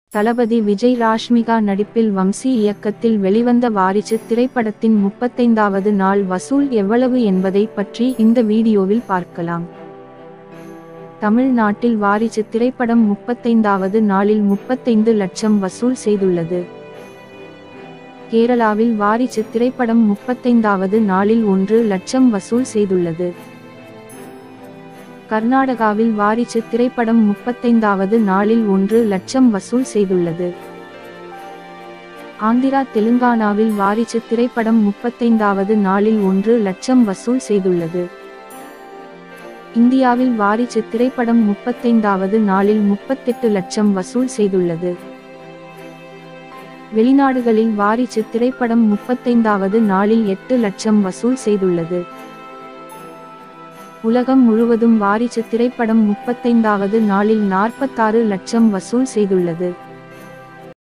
தளபதி விஜய் ராஷ்மிகா நடிப்பில் வம்சி இயக்கத்தில் வெளிவந்த வாரிசு திரைப்படத்தின் முப்பத்தைந்தாவது நாள் வசூல் எவ்வளவு என்பதை பற்றி இந்த வீடியோவில் பார்க்கலாம் தமிழ்நாட்டில் வாரிசு திரைப்படம் முப்பத்தைந்தாவது நாளில் முப்பத்தைந்து லட்சம் வசூல் செய்துள்ளது கேரளாவில் வாரிசு திரைப்படம் முப்பத்தைந்தாவது நாளில் ஒன்று லட்சம் வசூல் செய்துள்ளது கர்நாடகாவில் வாரிசு திரைப்படம் முப்பத்தைந்தாவது நாளில் ஒன்று லட்சம் வசூல் செய்துள்ளது ஆந்திரா தெலுங்கானாவில் வாரிசு திரைப்படம் முப்பத்தைந்தாவது நாளில் ஒன்று லட்சம் வசூல் செய்துள்ளது இந்தியாவில் வாரிசு திரைப்படம் முப்பத்தைந்தாவது நாளில் முப்பத்தெட்டு லட்சம் வசூல் செய்துள்ளது வெளிநாடுகளில் வாரிசு திரைப்படம் முப்பத்தைந்தாவது நாளில் எட்டு லட்சம் வசூல் செய்துள்ளது உலகம் முழுவதும் வாரிசு திரைப்படம் முப்பத்தைந்தாவது நாளில் நாற்பத்தாறு லட்சம் வசூல் செய்துள்ளது